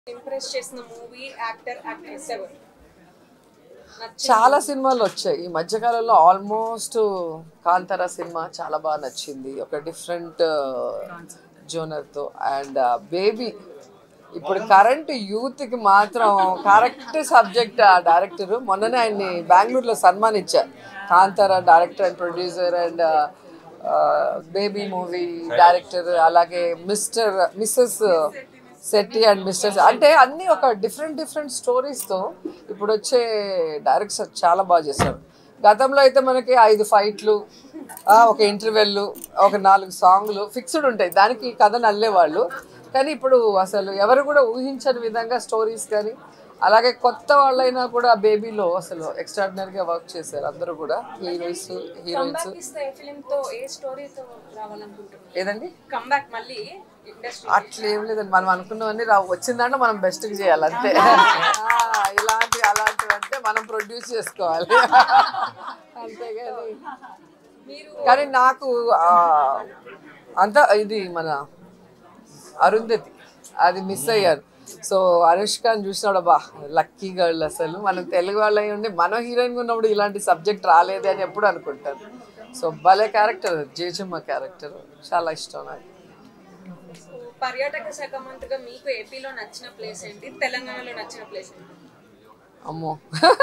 Impress చేసిన movie actor actress ఎవరు నచ్చిన చాలా సినిమాలు వచ్చాయి ఈ మధ్యకాలంలో ఆల్మోస్ట్ కాంతారా సినిమా చాలా బాగా నచ్చింది ఒక డిఫరెంట్ జోనర్తో అండ్ బేబీ ఇప్పుడు కరెంట్ యూత్కి మాత్రం కరెక్ట్ సబ్జెక్ట్ ఆ డైరెక్టర్ మొన్ననే ఆయన్ని బెంగళూరులో సన్మానించారు Kantara director and producer and baby movie director అలాగే mister missus Shetty and misters అంటే అన్ని ఒక డిఫరెంట్ డిఫరెంట్ స్టోరీస్తో ఇప్పుడు వచ్చే డైరెక్టర్ చాలా బాగా చేశారు గతంలో అయితే మనకి ఐదు ఫైట్లు ఆ, ఒక ఇంటర్వెల్ ఒక నాలుగు సాంగ్లు ఫిక్స్డ్ ఉంటాయి దానికి కథను అల్లేవాళ్ళు కానీ ఇప్పుడు అసలు ఎవరు కూడా ఊహించని విధంగా స్టోరీస్ కానీ అలాగే కొత్త వాళ్ళైనా కూడా బేబీలో అసలు ఎక్స్ట్రాడినరీగా వర్క్ చేశారు అందరూ కూడా హీరోయిన్స్ హీరోయిన్స్ కంబ్యాక్ ఇస్తే ఏ ఫిలిం తో ఏ స్టోరీతో రావాలనుకుంటున్నారు ఏదండి కంబ్యాక్ మళ్ళీ ఇండస్ట్రీ అట్లా ఏం లేదండి మనం అనుకున్నవన్నీ రా వచ్చిన దాంట్లో మనం బెస్ట్గా చేయాలి అంతే ఆ, ఇలాంటి అలాంటివి అంటే మనం ప్రొడ్యూస్ చేసుకోవాలి అంతేగాని మీరు కానీ నాకు ఆ, అంత ఇది మన అరుంధతి అది మిస్ అయ్యారు సో అనుష్కని చూసినాడు బా లక్కీ గర్ల్ అసలు మనం తెలుగు వాళ్ళు అయి ఉండి మనం హీరోయిన్ ఉన్నప్పుడు ఇలాంటి సబ్జెక్ట్ రాలేదే అని ఎప్పుడు అనుకుంటాను సో భలే క్యారెక్టర్ జేజమ్మ క్యారెక్టర్ చాలా ఇష్టం నాకు పర్యాటక శాఖ మంత్రిగా మీకు ఏపీలో నచ్చిన ప్లేస్ ఏంటి తెలంగాణలో నచ్చిన ప్లేస్ ఏంటి అమ్మో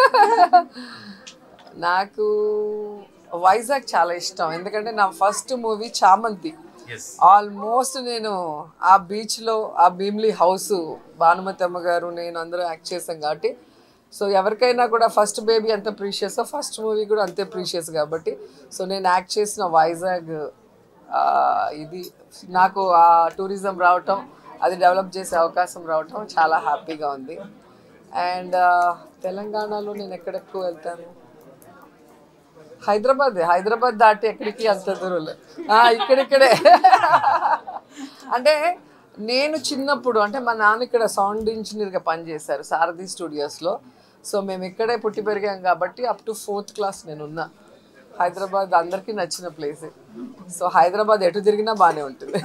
నాకు వైజాగ్ చాలా ఇష్టం ఎందుకంటే నా ఫస్ట్ మూవీ చామంతి ఆల్మోస్ట్ నేను ఆ బీచ్లో ఆ భీమ్లీ హౌస్ భానుమతి అమ్మ గారు నేను అందరూ యాక్ట్ చేసాం కాబట్టి సో ఎవరికైనా కూడా ఫస్ట్ బేబీ ఎంత ప్రీషియస్ ఫస్ట్ మూవీ కూడా అంతే ప్రీషియస్ కాబట్టి సో నేను యాక్ట్ చేసిన వైజాగ్ ఆ, ఇది నాకు ఆ టూరిజం రావటం అది డెవలప్ చేసే అవకాశం రావటం చాలా హ్యాపీగా ఉంది అండ్ తెలంగాణలో నేను ఎక్కడెక్కువ వెళ్తాను హైదరాబాద్ హైదరాబాద్ దాటి ఎక్కడికి అంత దూరం లేదు. ఆ, ఇక్కడిక్కడే అంటే నేను చిన్నప్పుడు అంటే మా నాన్న ఇక్కడ సౌండ్ ఇంజనీర్గా పనిచేశారు సారథి స్టూడియోస్లో సో మేము ఇక్కడే పుట్టి పెరిగాం కాబట్టి అప్ టు ఫోర్త్ క్లాస్ నేను ఉన్నా హైదరాబాద్ అందరికీ నచ్చిన ప్లేస్ సో హైదరాబాద్ ఎటు తిరిగినా బాగానే ఉంటుంది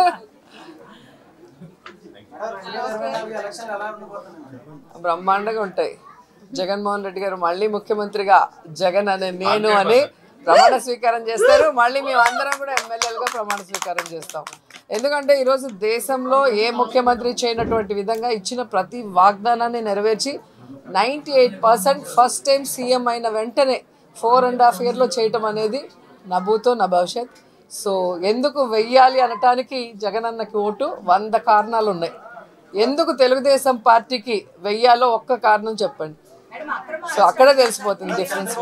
బ్రహ్మాండంగా ఉంటాయి జగన్మోహన్ రెడ్డి గారు మళ్ళీ ముఖ్యమంత్రిగా జగన్ అనే నేను అని ప్రమాణ స్వీకారం చేస్తారు మళ్ళీ మేము అందరం కూడా ఎమ్మెల్యేలుగా ప్రమాణ స్వీకారం చేస్తాం ఎందుకంటే ఈరోజు దేశంలో ఏ ముఖ్యమంత్రి చేయనటువంటి విధంగా ఇచ్చిన ప్రతి వాగ్దానాన్ని నెరవేర్చి ninety eight percent first time CM అయిన వెంటనే ఫోర్ అండ్ హాఫ్ ఇయర్లో చేయటం అనేది నభూతో నా భవిష్యత్ సో ఎందుకు వెయ్యాలి అనటానికి జగనన్నకి ఓటు వంద కారణాలు ఉన్నాయి ఎందుకు తెలుగుదేశం పార్టీకి వెయ్యాలో ఒక్క కారణం చెప్పండి సో అక్కడే తెలిసిపోతుంది డిఫరెన్స్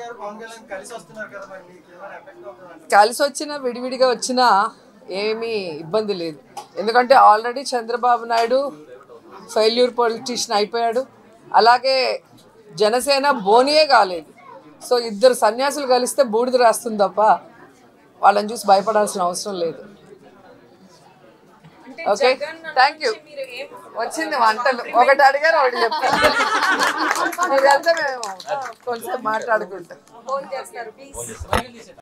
కలిసి వచ్చినా విడివిడిగా వచ్చినా ఏమీ ఇబ్బంది లేదు ఎందుకంటే already Chandrababu Naidu failure politician అయిపోయాడు అలాగే జనసేన బోనియే కాలేదు సో ఇద్దరు సన్యాసులు కలిస్తే బూడిద రాస్తుంది తప్ప వాళ్ళని చూసి భయపడాల్సిన అవసరం లేదు అంటే ఓకే జగన్ అన్న థ్యాంక్ యూ నుంచి మీరు ఏం వచ్చింది వంటలు ఒకటి అడిగారు ఒకటి చెప్పారు మీరు వెళ్తే మేము కొంచెం మాట్లాడుకుంటాం ఫోన్ చేస్తారు ప్లీజ్